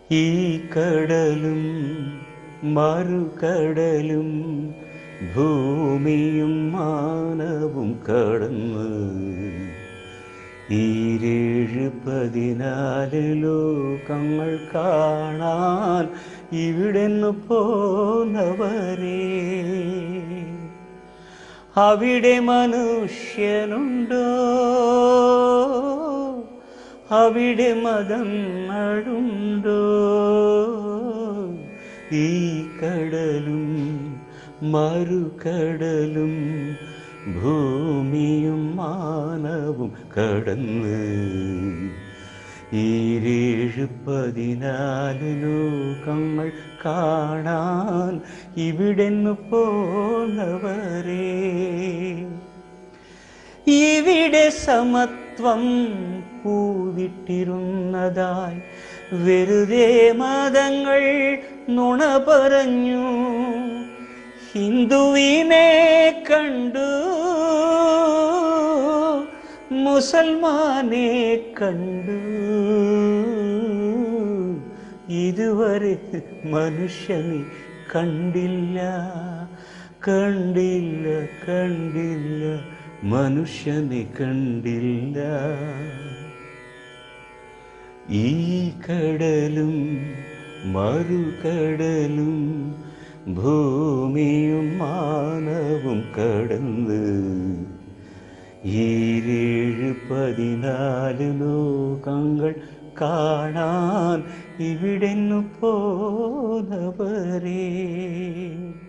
ഈ കടലും മറുകടലും ഭൂമിയും മാനവും കടന്ന് ഈരേഴ് പതിനാല് ലോകങ്ങൾ കാണാൻ ഇവിടെന്ന് പോന്നവരേ അവിടെ മനുഷ്യനുണ്ടോ അവിടെ മതങ്ങളുണ്ടോ ഈ കടലും മറുകടലും ഭൂമിയും മാനവും കടന്ന് ഈരേഴ് പതിനാല് ലോകങ്ങൾ കാണാൻ ഇവിടെന്ന് പോന്നവരേ ഇവിടെ സമത്വം പൂവിട്ടിരുന്നതായി വെറുതെ മതങ്ങൾ നുണ പറഞ്ഞു ഹിന്ദുവിനെ കണ്ടു മുസൽമാനെ കണ്ടു ഇതുവരെ മനുഷ്യനെ കണ്ടില്ല കണ്ടില്ല കണ്ടില്ല മനുഷ്യനെ കണ്ടില്ല ഈ കടലും മറുകടലും ഭൂമിയും മാനവും കടന്ന് ഈരേഴ് പതിനാല് ലോകങ്ങൾ കാണാൻ ഇവിടെന്നു പോന്നവരേ